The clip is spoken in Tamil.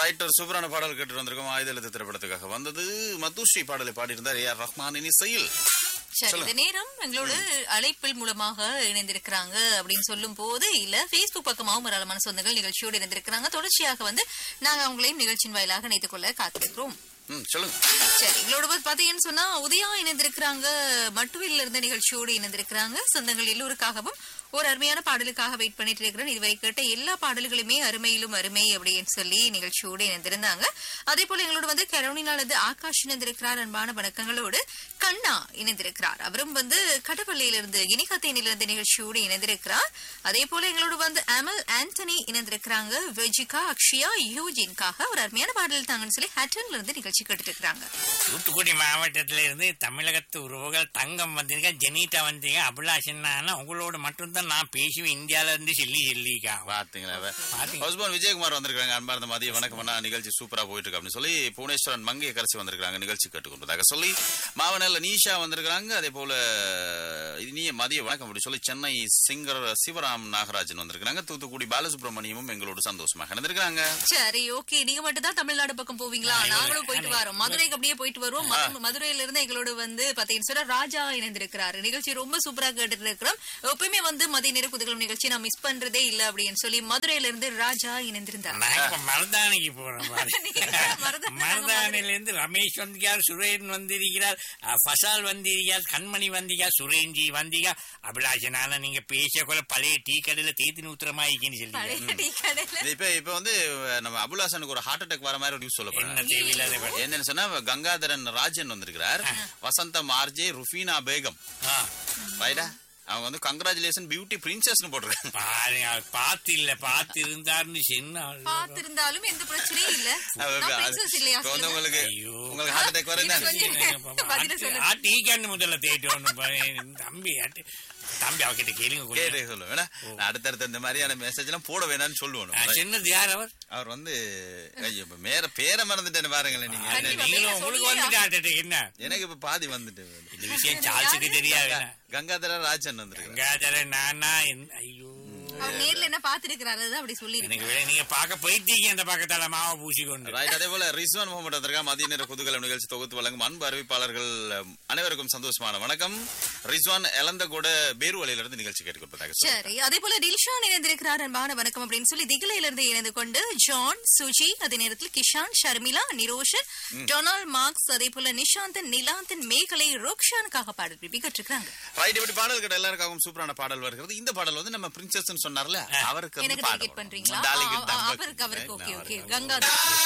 ரைட் ஒரு சூப்பரான பாடல் கேட்டு வந்திருக்கோம் ஆயுதஎழுத்து திரைப்படத்துக்காக வந்தது மதுஸ்ரீ பாடலை பாடியிருந்தார் ஏ ஆர் ரஹ்மானின் இசையில் சரி இந்த நேரம் எங்களோட அழைப்பில் மூலமாக இணைந்திருக்கிறாங்க அப்படின்னு சொல்லும் போது இல்ல பேஸ்புக் பக்கமாகவும் ஏராளமான சொந்தங்கள் நிகழ்ச்சியோடு இணைந்திருக்கிறாங்க தொடர்ச்சியாக வந்து நாங்க அவங்களையும் நிகழ்ச்சியின் வாயிலாக இணைத்துக் கொள்ள காத்திருக்கிறோம் ம் சொல்லுங்க சரி எங்களோட வந்து பாத்தீங்கன்னு சொன்னா உதயா இணைந்திருக்கிறாங்க மட்டுவில் இருந்த நிகழ்ச்சியோடு இணைந்திருக்கிறாங்க சொந்தங்கள் எல்லோருக்காகவும் ஒரு அருமையான பாடலுக்காக வெயிட் பண்ணிட்டு இருக்கிறேன் இதுவரை கேட்ட எல்லா பாடல்களுமே அருமையிலும் அருமை அப்படின்னு சொல்லி நிகழ்ச்சியோடு இணைந்திருந்தாங்க அதே போல எங்களோட வந்து கரோனினாலது ஆகாஷ் இணைந்திருக்கிறார் அன்பான வணக்கங்களோடு கண்ணா இணைந்திருக்கிறார் அவரும் வந்து கடப்பள்ளியிலிருந்து இனிகத்தேனிலிருந்து நிகழ்ச்சியோடு இணைந்திருக்கிறார் அதே போல எங்களோட வந்து அமல் ஆண்டனி இணைந்திருக்கிறாங்க வெஜிகா அக்ஷயா யூஜின்காக ஒரு அருமையான பாடல் தாங்கன்னு சொல்லி ஹேட்டன்ல இருந்து நிகழ்ச்சி கேட்டுட்டு இருக்காங்க தூத்துக்குடி மாவட்டத்தில இருந்து தமிழகத்து உறவுகள் தங்கம் வந்திருக்க ஜெனிதா வந்தீங்க அபிலாஷன் உங்களோட மட்டும்தான் நான் பேசுவேன் இந்தியால இருந்து சொல்லி சொல்லிக்கா பாத்தீங்களா பாத்தீங்க. ஹஸ்பண்ட் விஜயகுமார் வந்திருக்காங்க அன்பார்ந்த மதிய வணக்கம் அண்ணா நிகழ்ச்சி சூப்பரா போயிட்டு இருக்கு அப்படின்னு சொல்லி புவனேஸ்வரன் மங்கைய கரைச்சி வந்திருக்காங்க நிகழ்ச்சி கேட்டுக்கொண்டதாக சொல்லி மாவனல்ல நீஷா வந்திருக்காங்க அதே போல இனிய மதிய வணக்கம் அப்படி சொல்லி சென்னை சிங்கர் சிவராம் நாகராஜன் வந்திருக்காங்க தூத்துக்குடி பாலசுப்ரமணியமும் எங்களோட சந்தோஷமாக இருந்திருக்காங்க சரி ஓகே நீங்க மட்டும் தான் தமிழ்நாடு பக்கம் போவீங்களா நாங்களும் போயிட்டு வரோம் மதுரைக்கு அப்படியே போயிட்டு வருவோம் மது- மதுரையில இருந்து எங்களோட வந்து பாத்தீங்கன்னு சொன்னா ராஜா இணைந்திருக்கிறாரு நிகழ்ச்சி ரொம்ப சூப்பரா கேட்டுட்டு இருக்கிறோம் எப்பயுமே வந்து மதிய நேர குதகலம் நிகழ்ச்சி நான் மிஸ் பண்றதே இல்ல அப்படின்னு சொல்லி மதுரையில இருந்து ராஜா இணைந்திருந்தார் நான் இப்ப மருதானிக்கு போறேன் பாரு. நீங்க மருதாணி மருதானில இருந்து ரமேஷ் வந்திருக்கார் சுரேன் வந்திருக்கிறார் அஹ், ஃபசால் வந்திருக்கார் கண்மணி வந்திருக்கார் சுரேன்ஜி வந்திருக்கார் அபிலாஷனால நீங்க பேச கூட பழைய டீ கடையில தேத்தி நூத்திரமாயிக்கின்னு சொல்லி பழைய டீ கடையில இது இப்ப இப்ப வந்து நம்ம அபுலாசனுக்கு ஒரு ஹார்ட் அட்டாக் வர மாதிரி ஒரு நியூஸ் என்ன சொல்லப்படுறாங்க தேவையில்லாத வேலை. என்னன்னு சொன்னா கங்காதரன் ராஜன் வந்திருக்கிறார் வசந்தம் ஆர்ஜே ருஃபீனா பேகம் ஆ, ரைட்டா அவங்க வந்து கங்க்ராச்சுலேஷன் பியூட்டி பிரின்சஸ்னு போட்டிருக்காங்க பாருங்க அவர் பார்த்து இல்ல பார்த்து இருந்தாருன்னு சொன்னா பார்த்திருந்தாலும் எந்த பிரச்சனையும் இல்ல அது- நான் அது- princess இல்லையா இப்ப வந்து சொல்லுங்க. உங்களுக்கு ஐயோ. உங்களுக்கு ஹார்ட் அட்டாக் வர என்ன கொஞ்சம் பதில சொல்லுங்க. டீ கேன் முதல்ல தேய்ட்டோன்னு பாரு. தம்பி அட்டு- தம்பி அவகிட்ட கேளுங்க கொஞ்சம். கேட்டு சொல்லுவேன் வேணா? நான் அடுத்தடுத்த இந்த மாதிரியான மெசேஜ் எல்லாம் போட வேணாம்னு சொல்லுவோம் ஆ, சின்னது யார் அவர் அவர் வந்து ஐயோ, இப்ப மேல பேரை மறந்துட்டேன்னு பாருங்களேன் நீங்க என்ன கண்டிப்பா. நீங்க- நீங்களும் உங்களுக்கு வந்துட்டு heart attack என்ன எனக்கு இப்ப பாதி வந்துட்டு இந்த விஷயம் சார்ஸுக்கு தெரியாது என்ன? கங்காதர ராஜன் வந்திருக்காங்க கங்காதரன் நானா என்ன- ஐயோ அவர் நேர்ல என்ன பாத்துருக்கிறாரு அதான் அப்படி சொல்லி எனக்கு விட நீங்க பார்க்க போயிட்டீங்க அந்த பக்கத்தால மாவை பூசிக்கொண்டு ரைட் அதே போல ரிஸ்வான் முகமது வந்திருக்காங்க மதிய நேர குதூகலம் நிகழ்ச்சி தொகுத்து வழங்கும் அன்பு அறிவிப்பாளர்கள் அஹ், அனைவருக்கும் சந்தோஷமான வணக்கம் ரிஸ்வான் எலந்த கூட பேருவலையில இருந்து நிகழ்ச்சி கேட்டுக்கொண்டதாக சரி அதே போல டில்ஷான் இணைந்திருக்கிறார் அன்பான வணக்கம் அப்படின்னு சொல்லி திகிலையில இருந்து இணைந்து கொண்டு ஜான் சுஜி அதே நேரத்தில் கிஷான் ஷர்மிளா நிரோஷன் டொனால்ட் மார்க்ஸ் அதே போல நிஷாந்தன் நிலாந்தன் மேகலை ரோக்ஷானுக்காக பாடல் பிபி கட்டிருக்காங்க ரைட் இப்படி பாடல் கேட்ட எல்லாருக்காகவும் சூப்பரான பாடல் வருகிறது இந்த பாடல் வந்து நம்ம பிரின்சஸ் சொன்னார்ல அவருக்கு வந்து எனக்கு பாடம் டெலிகேட் பண்றீங்களா டாலிகேட் ஆ, ஆ, தான் அவருக்கு அவருக்கு Right, ஓகே நான் ஓகே அவருக்கு. கங்காதர்